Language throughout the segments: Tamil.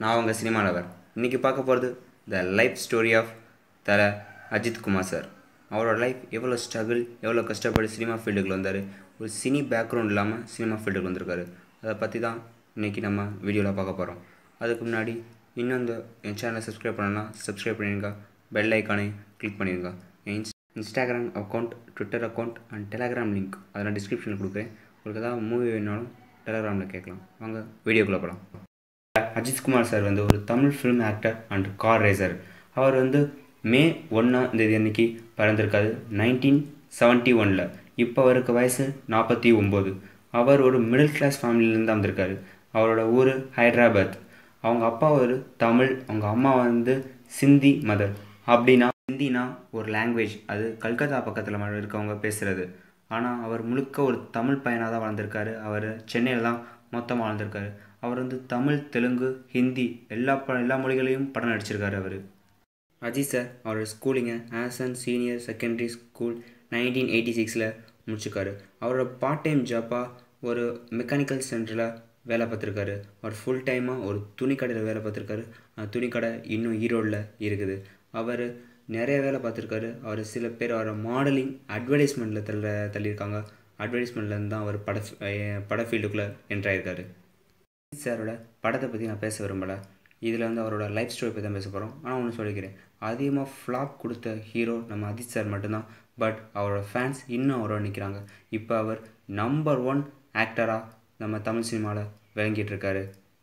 நான் உங்கள் சினிமா லவர் இன்றைக்கி பார்க்க போகிறது the life story of Thala Ajith Kumar sir அவரோட லைஃப் எவ்வளோ ஸ்ட்ரகிள் எவ்வளோ கஷ்டப்பட்டு சினிமா ஃபீல்டுக்குள்ள வந்தார் ஒரு சினி பேக்ரவுண்ட் இல்லாமல் சினிமா ஃபீல்டுக்கு வந்திருக்காரு அதை பற்றி தான் இன்றைக்கி நம்ம வீடியோவில் பார்க்க போகிறோம் அதுக்கு முன்னாடி இன்னும் இந்த என் சேனலை சப்ஸ்கிரைப் பண்ணணும்னா சப்ஸ்கிரைப் பண்ணிடுங்க பெல் ஐக்கானை கிளிக் பண்ணிடுங்க என் இன்ஸ் Instagram account Twitter account and Telegram link அதெல்லாம் டிஸ்கிரிப்ஷனில் கொடுக்குறேன் உங்களுக்கு ஏதாவது மூவி வேணாலும் டெலகிராமில் கேட்கலாம் வாங்க வீடியோக்குள்ளே போகலாம் அஜித்குமார் சார் வந்து ஒரு Tamil film actor and car racer அவர் வந்து மே ஒன்றாம் தேதி அன்னைக்கு பிறந்திருக்காரு நைன்டீன் செவன்ட்டி ஒனில் இப்போ அவருக்கு வயசு நாற்பத்தி ஒம்பது அவர் ஒரு மிடில் கிளாஸ் ஃபேமிலியிலேருந்து வந்திருக்காரு அவரோட ஊர் ஹைதராபாத் அவங்க அப்பா ஒரு தமிழ் அவங்க அம்மா வந்து சிந்தி மதர் அப்படின்னா ஹிந்தினா ஒரு லாங்குவேஜ் அது கல்கத்தா பக்கத்தில் இருக்கவங்க பேசுகிறது ஆனால் அவர் முழுக்க ஒரு தமிழ் பையனாக தான் வளர்ந்துருக்காரு அவர் சென்னையில் தான் மொத்தமாக வளர்ந்துருக்காரு அவர் வந்து தமிழ் தெலுங்கு ஹிந்தி எல்லா ப எல்லா மொழிகளையும் படம் நடிச்சிருக்காரு அவர் அஜித் சார் அவரோட ஸ்கூலிங்கை Asan senior secondary school nineteen eighty சிக்ஸில் முடிச்சிருக்காரு அவரோட பார்ட் டைம் ஜாப்பாக ஒரு மெக்கானிக்கல் சென்டரில் வேலை பார்த்துருக்காரு அவர் ஃபுல் டைமாக ஒரு துணி கடையில் வேலை பார்த்துருக்காரு அந்த துணி கடை இன்னும் ஈரோடில் இருக்குது அவர் நிறைய வேலை பார்த்துருக்காரு அவர் சில பேர் அவரை மாடலிங் அட்வர்டைஸ்மெண்ட்டில் தள்ள தள்ளியிருக்காங்க அட்வர்டைஸ்மெண்ட்லேருந்து தான் அவர் பட பட ஃபீல்டுக்குள்ளே என்ட்ராயிருக்காரு சாரோட படத்தை பற்றி நான் பேச விரும்பலை இதில் வந்து அவரோட லைஃப் ஸ்டோரி பற்றி தான் பேச போகிறோம் ஆனால் ஒன்று சொல்லிக்கிறேன் அதிகமாக ஃப்ளாப் கொடுத்த ஹீரோ நம்ம அஜித் சார் மட்டும்தான் பட் அவரோட ஃபேன்ஸ் இன்னும் அவரோட நிற்கிறாங்க இப்போ அவர் நம்பர் ஒன் ஆக்டராக நம்ம தமிழ் சினிமாவில் விளங்கிட்டு இருக்காரு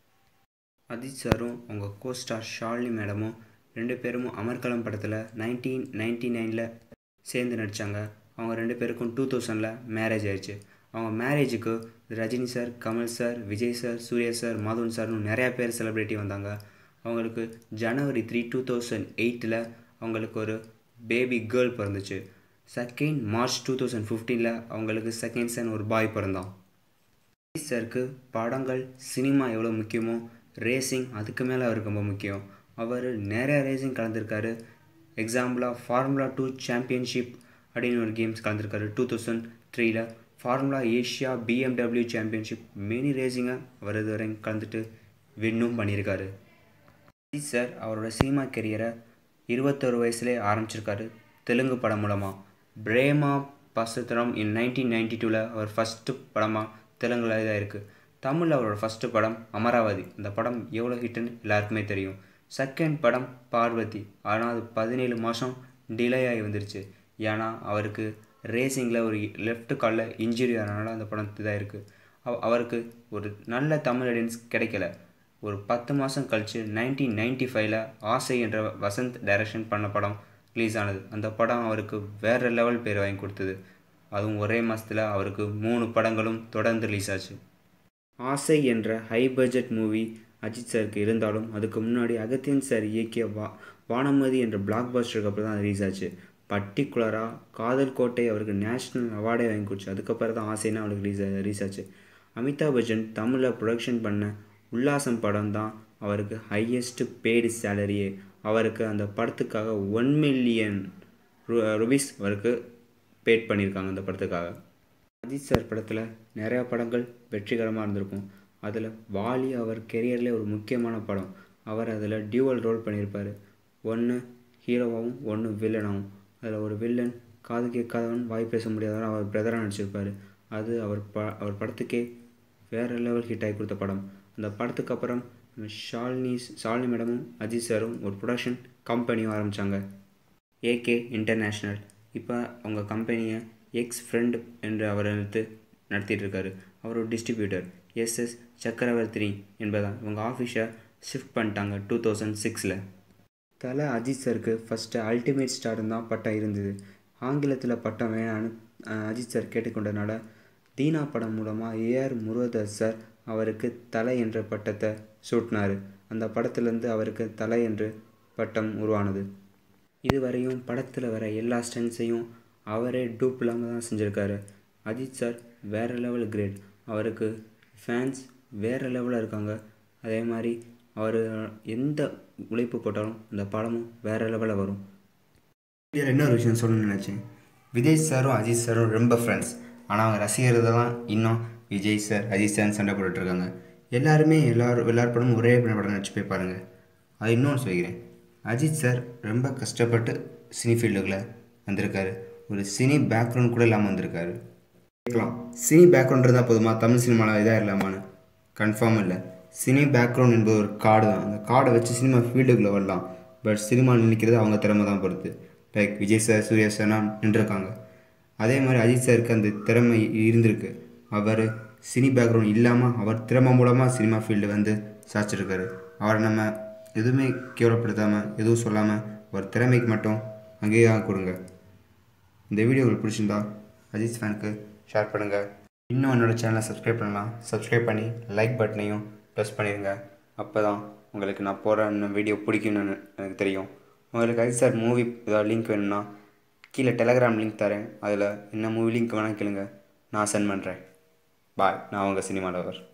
அஜித் சாரும் அவங்க கோஸ்டார் ஷாலினி மேடமும் ரெண்டு பேரும் அமர்கலம் படத்தில் நைன்டீன் நைன்டி நைனில் சேர்ந்து நடித்தாங்க அவங்க ரெண்டு பேருக்கும் டூ தௌசண்டில் மேரேஜ் ஆயிடுச்சு அவங்க மேரேஜுக்கு Rajini sir Kamal sir Vijay sir Suriya sir Madhavan சார்னு நிறையா பேர் செலிப்ரிட்டி வந்தாங்க அவங்களுக்கு ஜனவரி த்ரீ டூ தௌசண்ட் எயிட்டில் அவங்களுக்கு ஒரு பேபி கேர்ள் பிறந்துச்சு செகண்ட் மார்ச் டூ தௌசண்ட் ஃபிஃப்டீனில் அவங்களுக்கு செகண்ட் சன் ஒரு பாய் பிறந்தான் சாருக்கு படங்கள் சினிமா எவ்வளோ முக்கியமோ ரேசிங் அதுக்கு மேலே அவருக்கு ரொம்ப முக்கியம் அவர் நிறைய ரேசிங் கலந்துருக்காரு எக்ஸாம்பிளாக ஃபார்முலா டூ சாம்பியன்ஷிப் அப்படின்னு ஒரு கேம்ஸ் கலந்துருக்காரு டூ தௌசண்ட் த்ரீல Formula Asia BMW championship many ரேசிங்கை அவர் இதுவரை கலந்துட்டு வின்னும் பண்ணியிருக்காரு அஜித் சார் அவரோட சினிமா கெரியரை இருபத்தொரு வயசுலேயே ஆரம்பிச்சிருக்காரு தெலுங்கு படம் மூலமாக பிரேமா பசத்திரம் இன் நைன்டீன் நைன்டி டூவில் அவர் ஃபஸ்ட்டு படமாக தெலுங்குல இதாக இருக்குது தமிழில் அவரோட ஃபஸ்ட்டு படம் அமராவதி இந்த படம் எவ்வளோ ஹிட்டுன்னு எல்லாருக்குமே தெரியும் செகண்ட் படம் பார்வதி ஆனால் அது பதினேழு மாதம் டிலே ஆகி வந்துருச்சு ஏன்னா அவருக்கு ரேசிங்கில் ஒரு லெஃப்ட் காலில் இன்ஜுரி ஆனனால அந்த படம் இதாக இருக்குது அவ அவருக்கு ஒரு நல்ல தமிழ் ஆடியன்ஸ் கிடைக்கல ஒரு பத்து மாதம் கழித்து நைன்டீன் நைன்டி ஃபைவ்ல ஆசை என்ற வசந்த் டைரக்ஷன் பண்ண படம் ரிலீஸ் ஆனது அந்த படம் அவருக்கு வேறு லெவல் பேர் வாங்கி கொடுத்தது அதுவும் ஒரே மாதத்தில் அவருக்கு மூணு படங்களும் தொடர்ந்து ரிலீஸ் ஆச்சு ஆசை என்ற ஹை பட்ஜெட் மூவி அஜித் சாருக்கு இருந்தாலும் அதுக்கு முன்னாடி அகத்தியன் சார் இயக்கிய வா வானமதி என்ற பிளாக் பஸ்டருக்கு அப்புறம் தான் ரிலீஸ் ஆச்சு பர்டிகுலராக காதல் கோட்டை அவருக்கு நேஷ்னல் அவார்டே வாங்கி கொடுச்சு அதுக்கப்புறம் தான் ஆசைன்னா அவருக்கு ரிலீஸ் ரிலீஸ் ஆச்சு அமிதாப் பச்சன் தமிழில் ப்ரொடக்ஷன் பண்ண உல்லாசம் படம் தான் அவருக்கு ஹையஸ்ட் பெய்டு சேலரியே அவருக்கு அந்த படத்துக்காக ஒன் மில்லியன் ருபீஸ் அவருக்கு பேட் பண்ணியிருக்காங்க அந்த படத்துக்காக அஜித் சார் படத்தில் நிறையா படங்கள் வெற்றிகரமாக இருந்திருக்கும் அதில் வாலி அவர் கெரியர்லேயே ஒரு முக்கியமான படம் அவர் அதில் டியூவல் ரோல் பண்ணியிருப்பார் ஒன்று ஹீரோவாகவும் ஒன்று வில்லனாகவும் அதில் ஒரு வில்லன் காது கேட்காதவன் வாய் பேச முடியாதவன் அவர் பிரதராக நடிச்சிருப்பார் அது அவர் ப அவர் படத்துக்கே வேறு லெவல் ஹிட் ஆகி கொடுத்த படம் அந்த படத்துக்கு அப்புறம் ஷாலினி ஷாலினி மேடமும் அஜித் சாரும் ஒரு ப்ரொடக்ஷன் கம்பெனியும் ஆரம்பித்தாங்க ஏகே இன்டர்நேஷ்னல் இப்போ அவங்க கம்பெனியை எக்ஸ் ஃப்ரெண்ட் என்று அவர் எடுத்து நடத்திட்டு இருக்காரு அவர் ஒரு டிஸ்ட்ரிபியூட்டர் எஸ்எஸ் சக்கரவர்த்தி என்பதான் இவங்க ஆஃபீஸை ஷிஃப்ட் பண்ணிட்டாங்க டூ தௌசண்ட் சிக்ஸில் தலை அஜித் சருக்கு ஃபஸ்ட்டு அல்டிமேட் ஸ்டார்னு தான் பட்டம் இருந்தது ஆங்கிலத்தில் பட்டம் வேணான்னு அஜித் சார் கேட்டுக்கொண்டனால தீனா படம் மூலமாக ஏஆர் முருகதாஸ் சார் அவருக்கு தலை என்ற பட்டத்தை சூட்டினார் அந்த படத்துலேருந்து அவருக்கு தலை என்று பட்டம் உருவானது இதுவரையும் படத்தில் வர எல்லா ஸ்டன்ஸையும் அவரே டூப் இல்லாமல் தான் செஞ்சுருக்காரு அஜித் சார் வேறு லெவல் கிரேட் அவருக்கு ஃபேன்ஸ் வேறு லெவலில் இருக்காங்க அதே மாதிரி அவர் எந்த உழைப்பு போட்டாலும் அந்த படமும் வேறு லெவலில் வரும் இதில் இன்னொரு விஷயம் சொல்லணும்னு நினச்சேன் விஜய் சாரும் அஜித் சாரும் ரொம்ப ஃப்ரெண்ட்ஸ் ஆனால் அவங்க ரசிகர்கள் தான் இன்னும் விஜய் சார் அஜித் சார் சண்டை போட்டுட்ருக்காங்க எல்லாருமே எல்லாரும் எல்லார் படமும் ஒரே படம் நடிச்சு போய் பாருங்கள் அது இன்னொன்று சொல்லிக்கிறேன் அஜித் சார் ரொம்ப கஷ்டப்பட்டு சினி ஃபீல்டுக்குள்ளே வந்திருக்காரு ஒரு சினி பேக்ரவுண்ட் கூட இல்லாமல் வந்திருக்காரு கேட்கலாம் சினி பேக்ரவுண்ட் இருந்தால் போதுமா தமிழ் சினிமாவில் இதாக இல்லாமான்னு கன்ஃபார்ம் இல்லை சினி பேக்ரவுண்ட் என்பது ஒரு கார்டு தான் அந்த கார்டை வச்சு சினிமா ஃபீல்டுக்குள்ளே வரலாம் பட் சினிமாவில் நிற்கிறது அவங்க திறமை தான் பொறுத்து லைக் விஜய் சார் சூர்யா சார்லாம் நின்றுருக்காங்க அதே மாதிரி அஜித் சாருக்கு அந்த திறமை இருந்திருக்கு அவர் சினி பேக்ரவுண்ட் இல்லாமல் அவர் திறமை மூலமாக சினிமா ஃபீல்டு வந்து சாச்சிருக்காரு அவரை நம்ம எதுவுமே கேவலப்படுத்தாமல் எதுவும் சொல்லாமல் ஒரு திறமைக்கு மட்டும் அங்கீகாரம் கொடுங்க இந்த வீடியோ உங்களுக்கு பிடிச்சிருந்தா அஜித் ஃபேனுக்கு ஷேர் பண்ணுங்கள் இன்னும் என்னோடய சேனலை சப்ஸ்கிரைப் பண்ணலாம் சப்ஸ்கிரைப் பண்ணி லைக் பட்டனையும் ப்ரெஸ் பண்ணிடுங்க அப்போ தான் உங்களுக்கு நான் போகிற இன்னும் வீடியோ பிடிக்கும்னு எனக்கு தெரியும் உங்களுக்கு அஜித் சார் மூவி ஏதாவது லிங்க் வேணும்னா கீழே டெலகிராம் லிங்க் தரேன் அதில் என்ன மூவி லிங்க் வேணால் கேளுங்க நான் சென்ட் பண்ணுறேன் பாய் நான் உங்கள் சினிமா லவர்